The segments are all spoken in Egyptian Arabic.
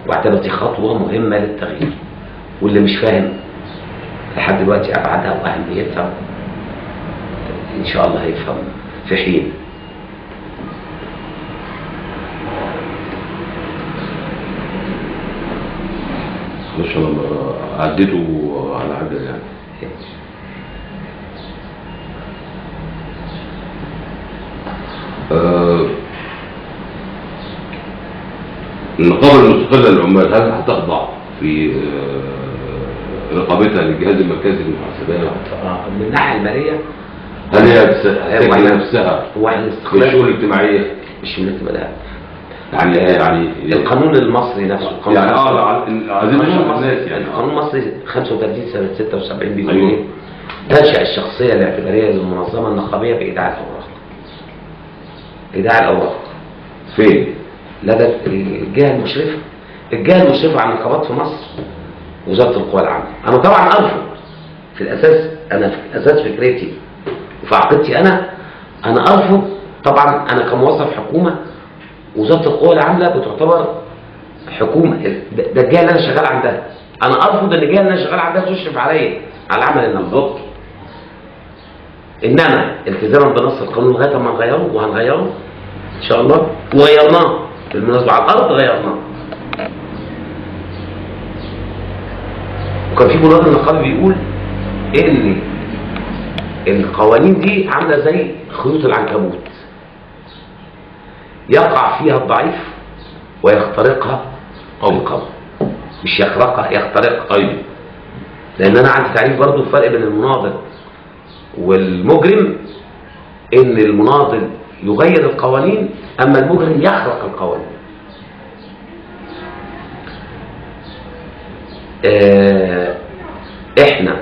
واعتبر دي خطوه مهمه للتغيير واللي مش فاهم لحد دلوقتي ابعادها واهميتها ان شاء الله هيفهم في حين ما شاء الله عديته على عجل يعني آه، النقابة المستقلة للعمال هل هتخضع في آه، رقابتها للجهاز المركزي للمحاسبات؟ آه، من الناحيه الماليه هل هي تس- تجد نفسها هو احنا في الاستقلال الشؤون الاجتماعية؟ مش من الاتباع يعني يعني القانون المصري نفسه القانون يعني اه المصري- ع- عايزين القانون نشرح المصري الناس يعني القانون المصري 35 سنه 76 بيقول أيوه. ايه؟ تنشا الشخصيه الاعتباريه للمنظمه النقابيه بايداع الاوراق. ايداع الاوراق فين؟ لدى الجهه المشرفه الجهه المشرفه على النقابات في مصر وزاره القوى العامه انا طبعا ارفض في الاساس انا في اساس فكرتي وفي عقيدتي انا انا ارفض طبعا انا كموظف حكومه وزاره القوى العامله بتعتبر حكومه ده ده الجهه اللي انا شغال عندها انا ارفض ان الجهه اللي انا شغال عندها تشرف عليا على عمل النقابات انما التزاما بنص القانون لغايه ما نغيره وهنغيره ان شاء الله وغيرناه بالمناسبه على الارض غيرناه وكان في مناظر نقابي بيقول ان القوانين دي عامله زي خيوط العنكبوت يقع فيها الضعيف ويخترقها القوي مش يخرقها يخترقها ايوه لان انا عندي تعريف برضو الفرق بين المناضل والمجرم ان المناضل يغير القوانين اما المجرم يخرق القوانين آه، احنا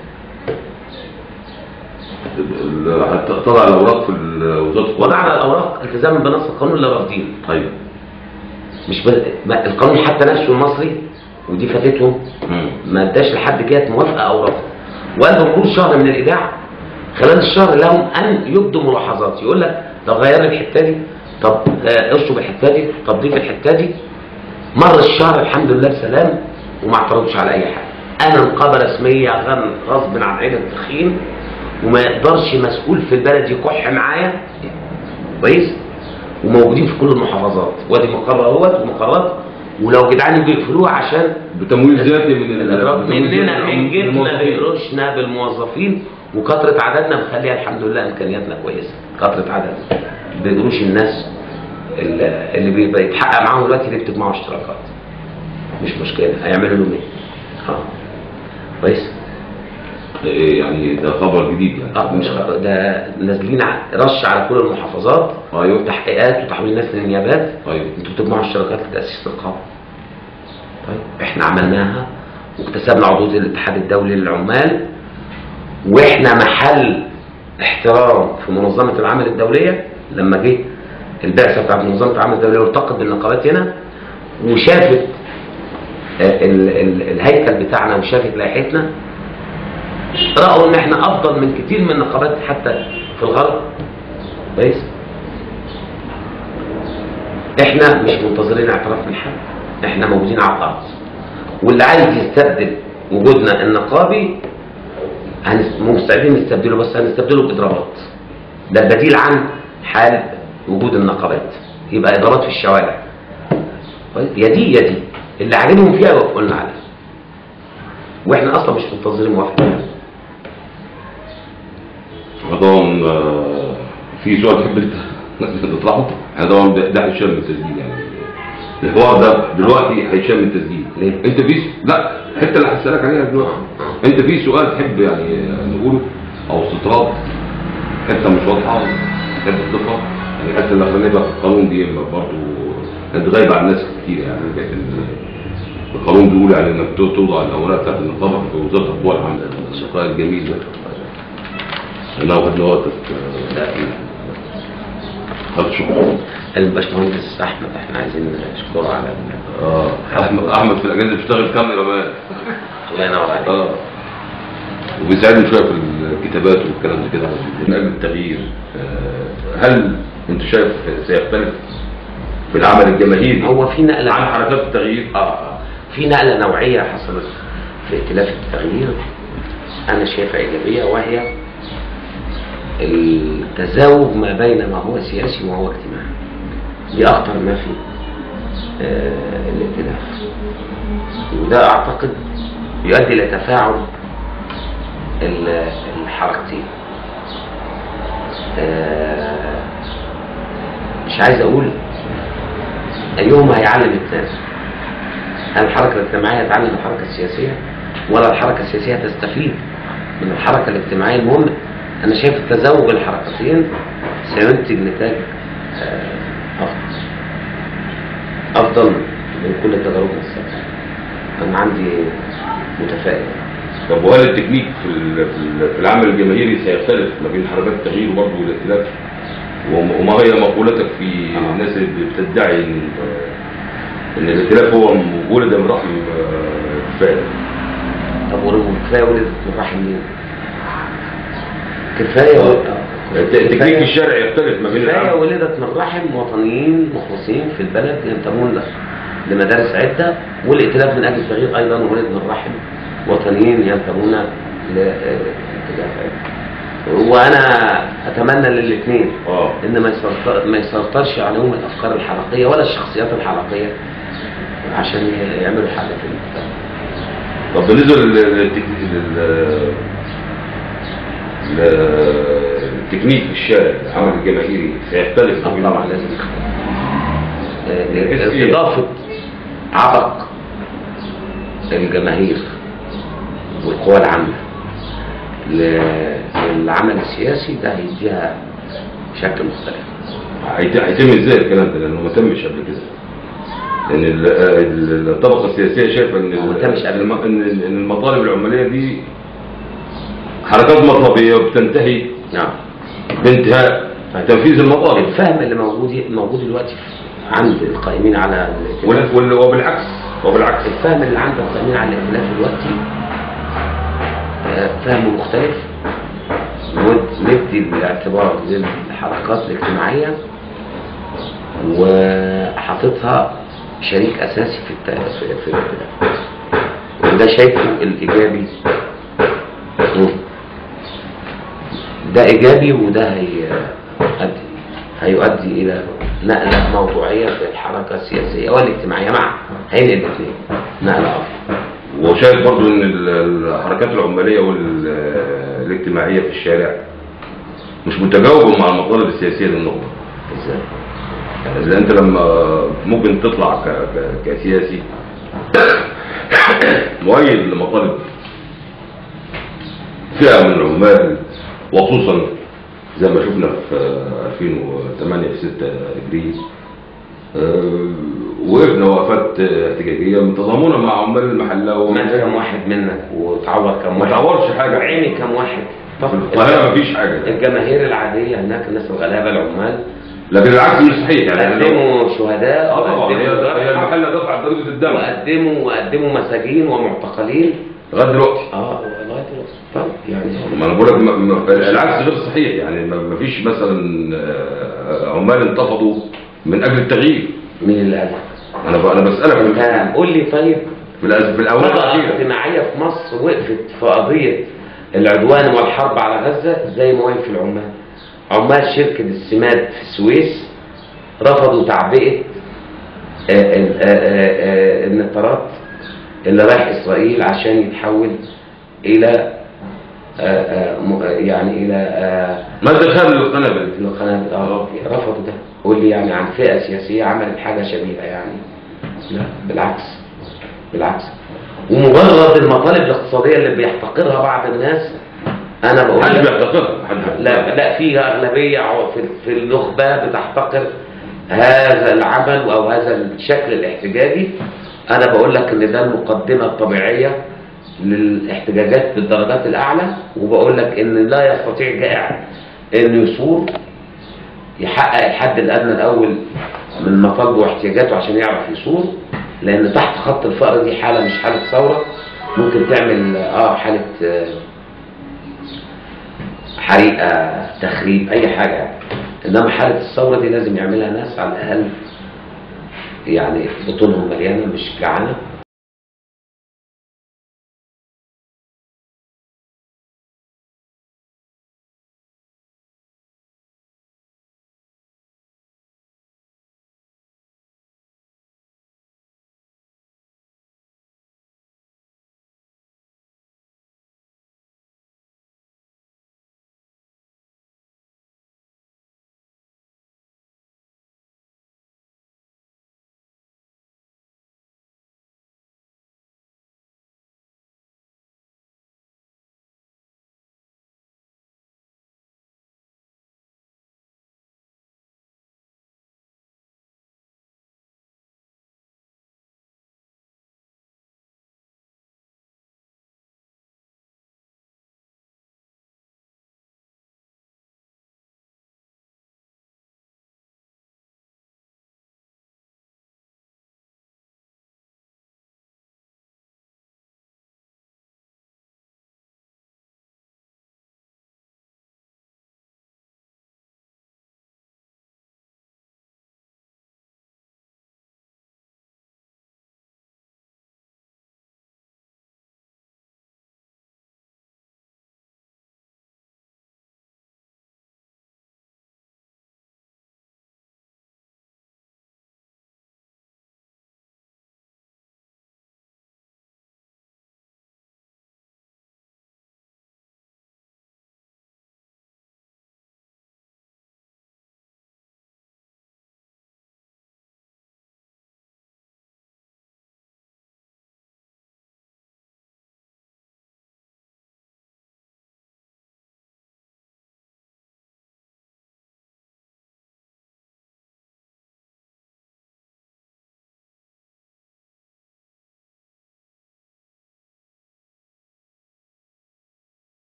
ال- هتطلع الاوراق في ال- وزاره القوى وضعنا الاوراق التزاما بنص القانون اللي رافضينه طيب مش بل... ما القانون حتى نفسه المصري ودي فاتتهم مم. ما اداش لحد جهه موافقه او رفض وقال بمرور شهر من الايداع خلال الشهر لهم ان يبدوا ملاحظات يقول لك طب غير لي الحته دي طب آه، اشطب الحته دي طب ضيف الحته دي مر الشهر الحمد لله بسلام وما اعترضوش على اي حاجه انا نقابه رسميه غن غصب عن عين التخين وما يقدرش مسؤول في البلد يكح معايا كويس وموجودين في كل المحافظات وادي مقر اهوت ومقرات ولو جدعان يجوا يقفلوها عشان بتمويل ذاتي من ال- الأضرار بتمويل ذاتي مننا من حنجتنا الموظفين. بقروشنا بالموظفين وكثرة عددنا مخليها الحمد لله امكانياتنا كويسه كثرة عدد بقروش الناس اللي اللي بيبقى يتحقق معاهم دلوقتي اللي بتجمعوا اشتراكات مش مشكله هيعملوا لهم ايه؟ اه كويس؟ ده إيه يعني ده خبر جديد يعني اه مش خ- ده نازلين ع- رش على كل المحافظات ايوه تحقيقات وتحويل ناس للنيابات ايوه انتوا بتجمعوا اشتراكات لتاسيس نقابه طيب احنا عملناها واكتسبنا عضويه الاتحاد الدولي للعمال واحنا محل احترام في منظمه العمل الدوليه لما جه البعثه بتاعت منظمه العمل الدوليه والتقت بالنقابات هنا وشافت آه، ال- ال- الهيكل بتاعنا وشافت لائحتنا راوا ان احنا افضل من كتير من النقابات حتى في الغرب كويس احنا مش منتظرين اعتراف من حد احنا موجودين على الارض واللي عايز يستبدل وجودنا النقابي هنس- مستعدين نستبدله بس هنستبدله باضرابات ده البديل عن حال وجود النقابات يبقى ادارات في الشوارع كويس؟ يا دي يا دي اللي عاجبهم فيها يوافقوا لنا عليها واحنا اصلا مش منتظرين موافقه طبعا آه، في سؤال تحب انت تطرحه؟ احنا طبعا ده ده هيشال من التسجيل يعني الحوار ده دلوقتي هيشال من التسجيل ليه؟ انت في س- لا الحته اللي هسالك عليها دلوقتي انت في سؤال تحب يعني نقوله او استطراد حته مش واضحه تحب تضيفها يعني الحته اللي الاخرانيه بقى في القانون دي برضه كانت غايبه عن ناس كتير يعني كانت ال- القانون بيقول يعني انك توضع الاوراق بتاعت النقابه في وزاره القوى العامه الشقاء الجميل ده انا واخد وقتك خد شكرا الباشمهندس احمد احنا عايزين نشكره على ال- اه احمد احمد في الاجازه بيشتغل كاميرا مان الله ينور عليك اه وبيساعدني شويه في الكتابات والكلام ده كده من اجل التغيير آه، هل انت شايف سيختلف في في العمل الجماهيري هو في نقله عن حركات التغيير اه آه. في نقله نوعيه حصلت في ائتلاف التغيير انا شايفها ايجابيه وهي التزاوج ما بين ما هو سياسي وما هو اجتماعي دي اخطر ما في آه الائتلاف وده اعتقد يؤدي الى تفاعل ال- الحركتين آه مش عايز اقول ايهما هيعلم الثاني هل الحركه الاجتماعيه تعلم الحركه السياسيه ولا الحركه السياسيه تستفيد من الحركه الاجتماعيه المهم انا شايف تزاوج الحركتين سينتج نتاج آه، افضل افضل من كل تجاربنا السابقه انا عندي متفائل طب وهل التكنيك في ال- في ال- في العمل الجماهيري سيختلف ما بين حركات التغيير برضه والائتلاف وم- وما هي مقولتك في آه. الناس اللي بتدعي ان ان الائتلاف هو ولد من رحم آه، فعلا طب وكفايه ولدت من رحم مين؟ كفايه ولد- آه. الت- التكنيك كفاية- الشرعي يختلف ما بين كفايه العمل ولدت من رحم وطنيين مخلصين في البلد ينتمون ل- لمدارس عده والائتلاف من اجل التغيير ايضا ولد من رحم وطنيين ينتمون لائتلاف عده وانا اتمنى للاثنين اه ان ما يسيطر ما يسيطرش عليهم الافكار الحلقيه ولا الشخصيات الحلقيه عشان ي- يعملوا حاجه في المجتمع طب بالنسبه لل- للتك- لل- للتكنيك في الشارع العمل الجماهيري سيختلف ما آه بين- طبعا لازم بحيث إيه؟ إضافة عبق الجماهير والقوى العامة ل- للعمل السياسي ده هيديها شكل مختلف هيت- هيتم ازاي الكلام ده لانه ما تمش قبل كده لان ال- ال- الطبقه السياسيه شايفه ان هو ما تمش قبل الم- ان إن المطالب العماليه دي حركات مطلبيه وبتنتهي نعم بانتهاء تنفيذ المطالب الفهم اللي موجود موجود دلوقتي عند القائمين على الائتلاف وال- وال- وبالعكس وبالعكس الفهم اللي عند القائمين على الائتلاف دلوقتي آه، فهم مختلف ود- ندي الاعتبار للحركات الاجتماعية وحاططها شريك أساسي في الت- في في الائتلاف وده شايفه الإيجابي مم. ده إيجابي وده هيؤدي هيؤدي إلى نقلة موضوعية في الحركة السياسية والاجتماعية معا هينقل الاثنين نقلة أفضل وشايف برضو ان ال- الحركات العماليه والاجتماعيه في الشارع مش متجاوبه مع المطالب السياسيه للنخبه ازاي؟ لان انت لما ممكن تطلع ك... ك... كسياسي مؤيد لمطالب فئه من العمال وخصوصا زي ما شفنا في 2008 في 6 ابريل آه، وقفنا وقفات احتجاجيه تضامنا مع عمال المحله مات كم واحد منك وتعور كم ما واحد تعورش حاجه وعيني كم واحد في القاهره مفيش حاجه الجماهير العادية هناك الناس الغلابة العمال لكن العكس مش صحيح يعني لو- قدموا شهداء اه طبعا هي وقدموا هي جرحى، المحله دفعت ضريبه الدم وقدموا وقدموا مساجين ومعتقلين لغايه دلوقتي اه لغايه دلوقتي طب يعني ما انا بقول لك ما- ما- العكس غير صحيح يعني ما ما فيش مثلا آه، عمال انتفضوا من اجل التغيير مين اللي قال لك؟ انا ب- انا بسالك من انت قول لي طيب في الأز- في الاونه طبقة الاخيره اجتماعية في مصر وقفت في قضية العدوان والحرب على غزة زي ما وقف العمال عمال شركة السماد في السويس رفضوا تعبئة آه، ال- آه، آه، آه، النطرات اللي رايح إسرائيل عشان يتحول إلى آه، آه، م- آه، يعني إلى آه، ما دخل القنابل القنابل آه، رفضوا ده قول لي يعني عن فئة سياسية عملت حاجة شبيهة يعني لا بالعكس بالعكس ومجرد المطالب الاقتصادية اللي بيحتقرها بعض الناس أنا بقول محدش لك بيعتقدها محدش لا لا في أغلبية عو- في في النخبة بتحتقر هذا العمل أو هذا الشكل الاحتجاجي أنا بقول لك إن ده المقدمة الطبيعية للاحتجاجات بالدرجات الأعلى وبقول لك إن لا يستطيع جائع إنه يصور يحقق الحد الأدنى الأول من مطالبه واحتياجاته عشان يعرف يصور لأن تحت خط الفقر دي حالة مش حالة ثورة ممكن تعمل اه حالة آه حريقة تخريب أي حاجة إنما حالة الثورة دي لازم يعملها ناس على الأقل يعني بطونهم مليانه مش جعانه